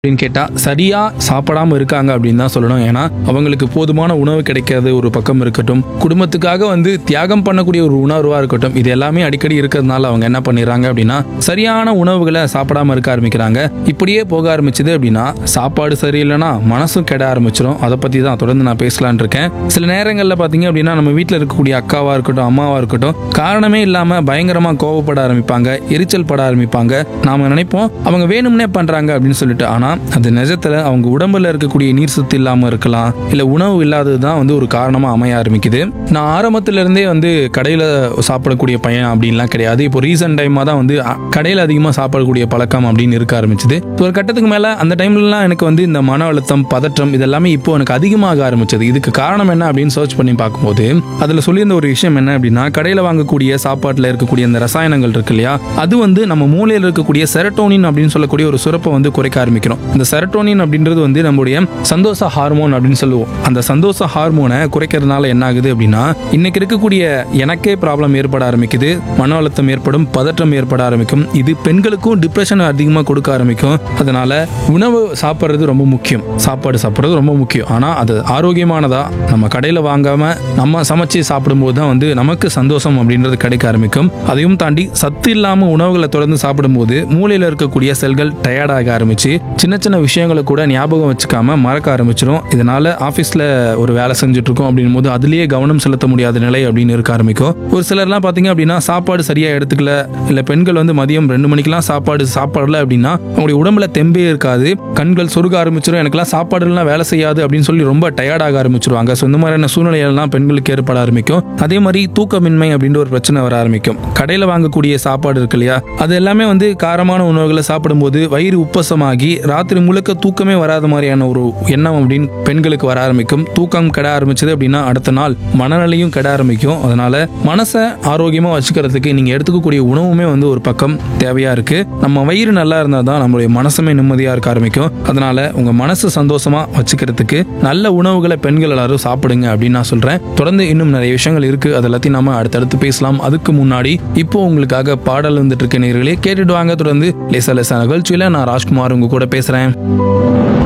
அப்படின்னு கேட்டால் சரியாக சாப்பிடாம இருக்காங்க அப்படின்னு தான் சொல்லணும் ஏன்னா அவங்களுக்கு போதுமான உணவு கிடைக்காது ஒரு பக்கம் இருக்கட்டும் குடும்பத்துக்காக வந்து தியாகம் பண்ணக்கூடிய ஒரு உணர்வாக இருக்கட்டும் இது எல்லாமே அடிக்கடி இருக்கிறதுனால அவங்க என்ன பண்ணிடுறாங்க அப்படின்னா சரியான உணவுகளை சாப்பிடாம இருக்க ஆரம்பிக்கிறாங்க இப்படியே போக ஆரம்பிச்சது அப்படின்னா சாப்பாடு சரியில்லைன்னா மனசும் கெட ஆரம்பிச்சிடும் அதை பற்றி தான் தொடர்ந்து நான் பேசலான் இருக்கேன் சில நேரங்களில் பார்த்தீங்க அப்படின்னா நம்ம வீட்டில் இருக்கக்கூடிய அக்காவாக இருக்கட்டும் அம்மாவாக இருக்கட்டும் காரணமே இல்லாமல் பயங்கரமாக கோவப்பட ஆரம்பிப்பாங்க எரிச்சல் பட ஆரம்பிப்பாங்க நாம நினைப்போம் அவங்க வேணும்னே பண்றாங்க அப்படின்னு சொல்லிட்டு ஆனா அது நிஜத்துல அவங்க உடம்புல இருக்கக்கூடிய நீர் சத்து இல்லாம இருக்கலாம் இல்ல உணவு இல்லாதது தான் வந்து ஒரு காரணமா அமைய ஆரம்பிக்குது நான் ஆரம்பத்துல இருந்தே வந்து கடையில சாப்பிடக்கூடிய பையன் அப்படின்லாம் கிடையாது இப்போ ரீசன்ட் டைமா தான் வந்து அ, கடையில அதிகமா சாப்பிடக்கூடிய பழக்கம் அப்படின்னு இருக்க ஆரம்பிச்சது ஒரு கட்டத்துக்கு மேல அந்த டைம்லலாம் எனக்கு வந்து இந்த மன அழுத்தம் பதற்றம் இதெல்லாமே இப்போ எனக்கு அதிகமாக ஆரம்பிச்சது இதுக்கு காரணம் என்ன அப்படின்னு சர்ச் பண்ணி பார்க்கும்போது அதுல சொல்லியிருந்த ஒரு விஷயம் என்ன அப்படின்னா கடையில வாங்கக்கூடிய சாப்பாட்டுல இருக்கக்கூடிய அந்த ரசாயனங்கள் இருக்கு இல்லையா அது வந்து நம்ம மூளையில் இருக்கக்கூடிய செரட்டோனின் அப்படின்னு சொல்லக்கூடிய ஒரு சுரப்பை வந்து குறைக்க ஆரம்பிக்கிறோம் இந்த செரட்டோனின் அப்படின்றது வந்து நம்முடைய சந்தோஷ ஹார்மோன் அப்படின்னு சொல்லுவோம் அந்த சந்தோஷ ஹார்மோனை குறைக்கிறதுனால என்ன ஆகுது அப்படின்னா இன்னைக்கு இருக்கக்கூடிய எனக்கே ப்ராப்ளம் ஏற்பட ஆரம்பிக்குது மன அழுத்தம் ஏற்படும் பதற்றம் ஏற்பட ஆரம்பிக்கும் இது பெண்களுக்கும் டிப்ரெஷன் அதிகமாக கொடுக்க ஆரம்பிக்கும் அதனால உணவு சாப்பிட்றது ரொம்ப முக்கியம் சாப்பாடு சாப்பிட்றது ரொம்ப முக்கியம் ஆனால் அது ஆரோக்கியமானதா நம்ம கடையில் வாங்காம நம்ம சமைச்சு சாப்பிடும்போது தான் வந்து நமக்கு சந்தோஷம் அப்படின்றது கிடைக்க ஆரம்பிக்கும் அதையும் தாண்டி சத்து இல்லாம உணவுகளை தொடர்ந்து சாப்பிடும்போது மூளையில இருக்கக்கூடிய செல்கள் டயர்டாக ஆரம்பிச்சு சின்ன சின்ன விஷயங்களை கூட ஞாபகம் வச்சுக்காம மறக்க ஆரம்பிச்சிடும் இதனால ஆஃபீஸில் ஒரு வேலை செஞ்சுட்டு இருக்கோம் அப்படின் போது அதுலேயே கவனம் செலுத்த முடியாத நிலை அப்படின்னு இருக்க ஆரம்பிக்கும் ஒரு சிலர்லாம் பார்த்தீங்க அப்படின்னா சாப்பாடு சரியா எடுத்துக்கல இல்லை பெண்கள் வந்து மதியம் ரெண்டு மணிக்கெல்லாம் சாப்பாடு சாப்பிடல அப்படின்னா அவங்களுடைய உடம்புல தெம்பே இருக்காது கண்கள் சொருக ஆரம்பிச்சிடும் எனக்குலாம் சாப்பாடுலாம் வேலை செய்யாது அப்படின்னு சொல்லி ரொம்ப டயர்டாக ஆரம்பிச்சிருவாங்க ஸோ இந்த மாதிரியான சூழ்நிலைகள்லாம் பெண்களுக்கு ஏற்பட ஆரம்பிக்கும் அதே மாதிரி தூக்கமின்மை அப்படின்ற ஒரு பிரச்சனை வர ஆரம்பிக்கும் கடையில் வாங்கக்கூடிய சாப்பாடு இருக்கு இல்லையா அது எல்லாமே வந்து காரமான உணவுகளை சாப்பிடும்போது வயிறு உப்பசமாகி ராத்திரி முழுக்க தூக்கமே வராத மாதிரியான ஒரு எண்ணம் அப்படின்னு பெண்களுக்கு வர ஆரம்பிக்கும் தூக்கம் கெட ஆரம்பிச்சது அப்படின்னா அடுத்த நாள் மனநிலையும் கெட ஆரம்பிக்கும் அதனால மனசை ஆரோக்கியமாக வச்சுக்கிறதுக்கு நீங்கள் எடுத்துக்கக்கூடிய உணவுமே வந்து ஒரு பக்கம் தேவையாக இருக்கு நம்ம வயிறு நல்லா இருந்தால் தான் நம்மளுடைய மனசுமே நிம்மதியாக இருக்க ஆரம்பிக்கும் அதனால உங்கள் மனசு சந்தோஷமா வச்சுக்கிறதுக்கு நல்ல உணவுகளை பெண்கள் எல்லாரும் சாப்பிடுங்க அப்படின்னு நான் சொல்கிறேன் தொடர்ந்து இன்னும் நிறைய விஷயங்கள் இருக்கு அது எல்லாத்தையும் நாம அடுத்தடுத்து பேசலாம் அதுக்கு முன்னாடி இப்போ உங்களுக்காக பாடல் வந்துட்டு இருக்க நேர்களே கேட்டுட்டு வாங்க தொடர்ந்து லேசா லேசா நிகழ்ச்சியில் நான் ராஜ்குமார் உங்க கூட பேசுகிறேன்